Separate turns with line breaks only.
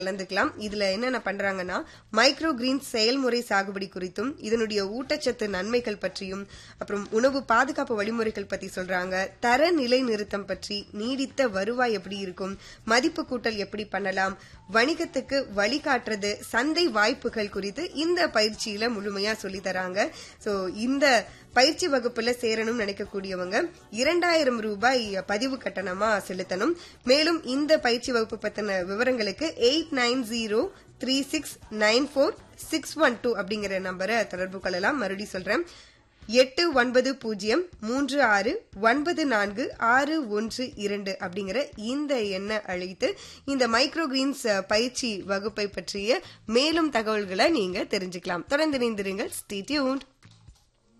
கலந்துக்கலாம் இதுல என்னென்ன பண்றாங்கன்னா மைக்ரோ கிரீன் செயல்முறை சாகுபடி குறித்தும் இதனுடைய ஊட்டச்சத்து நன்மைகள் பற்றியும் அப்புறம் உணவு பாதுகாப்பு வழிமுறைகள் பத்தி சொல்றாங்க தர நிலை நிறுத்தம் பற்றி நீடித்த வருவாய் எப்படி இருக்கும் மதிப்பு கூட்டல் எப்படி பண்ணலாம் வணிகத்துக்கு வழிகாட்டுறது சந்தை வாய்ப்புகள் குறித்து இந்த பயிற்சியில முழுமையா சொல்லி தராங்க சோ இந்த பயிற்சி வகுப்புல சேரணும்னு நினைக்கக்கூடியவங்க இரண்டாயிரம் ரூபாய் பதிவு கட்டணமா செலுத்தணும் மேலும் இந்த பயிற்சி வகுப்பு பத்தின விவரங்களுக்கு eight nine zero three six nine four six one two அப்படிங்கிற நம்பரை தொடர்பு கொள்ளலாம் மறுபடியும் சொல்றேன் எட்டு ஒன்பது பூஜ்ஜியம் மூன்று ஆறு ஒன்பது நான்கு ஆறு ஒன்று இரண்டு அப்படிங்கிற இந்த எண்ணை அழைத்து இந்த மைக்ரோ கிரீன்ஸ் பயிற்சி வகுப்பை பற்றிய மேலும் தகவல்களை நீங்க தெரிஞ்சுக்கலாம் தொடர்ந்து இணைந்திருங்கள் ஸ்டே டியூன்ட்